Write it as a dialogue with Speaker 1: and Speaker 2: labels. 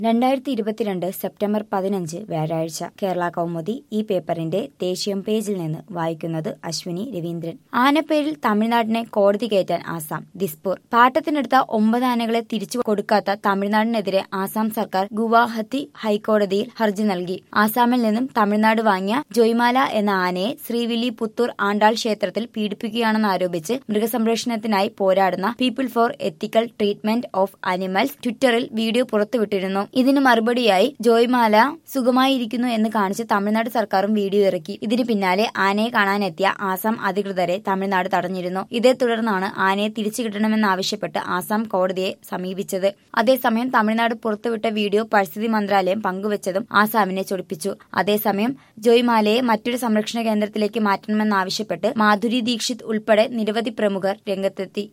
Speaker 1: രണ്ടായിരത്തി ഇരുപത്തിരണ്ട് സെപ്റ്റംബർ പതിനഞ്ച് വ്യാഴാഴ്ച കേരള കൗമുദി ഈ പേപ്പറിന്റെ ദേശീയം പേജിൽ നിന്ന് വായിക്കുന്നത് അശ്വിനി രവീന്ദ്രൻ ആനപ്പേരിൽ തമിഴ്നാടിനെ കോടതി കയറ്റാൻ ആസാം ദിസ്പൂർ പാട്ടത്തിനെടുത്ത ഒമ്പത് ആനകളെ തിരിച്ചു കൊടുക്കാത്ത തമിഴ്നാടിനെതിരെ ആസാം സർക്കാർ ഗുവാഹത്തി ഹൈക്കോടതിയിൽ ഹർജി നൽകി ആസാമിൽ നിന്നും തമിഴ്നാട് വാങ്ങിയ ജോയ്മാല എന്ന ആനയെ ശ്രീവില്ലി പുത്തൂർ ആണ്ടാൾ ക്ഷേത്രത്തിൽ പീഡിപ്പിക്കുകയാണെന്ന് ആരോപിച്ച് മൃഗസംരക്ഷണത്തിനായി പോരാടുന്ന people for ethical treatment of animals ട്വിറ്ററിൽ വീഡിയോ പുറത്തുവിട്ടിരുന്നു ഇതിന് മറുപടിയായി ജോയ്മാല സുഖമായിരിക്കുന്നു എന്ന് കാണിച്ച് തമിഴ്നാട് സർക്കാരും വീഡിയോ ഇറക്കി ഇതിന് പിന്നാലെ ആനയെ കാണാനെത്തിയ ആസാം അധികൃതരെ തമിഴ്നാട് തടഞ്ഞിരുന്നു ഇതേ തുടർന്നാണ് ആനയെ തിരിച്ചു കിട്ടണമെന്നാവശ്യപ്പെട്ട് ആസാം കോടതിയെ സമീപിച്ചത് അതേസമയം തമിഴ്നാട് പുറത്തുവിട്ട വീഡിയോ പരിസ്ഥിതി മന്ത്രാലയം പങ്കുവച്ചതും ആസാമിനെ ചൊടിപ്പിച്ചു അതേസമയം ജോയ്മാലയെ മറ്റൊരു സംരക്ഷണ കേന്ദ്രത്തിലേക്ക് മാറ്റണമെന്നാവശ്യപ്പെട്ട് മാധുരി ദീക്ഷിത് ഉൾപ്പെടെ നിരവധി പ്രമുഖർ രംഗത്തെത്തി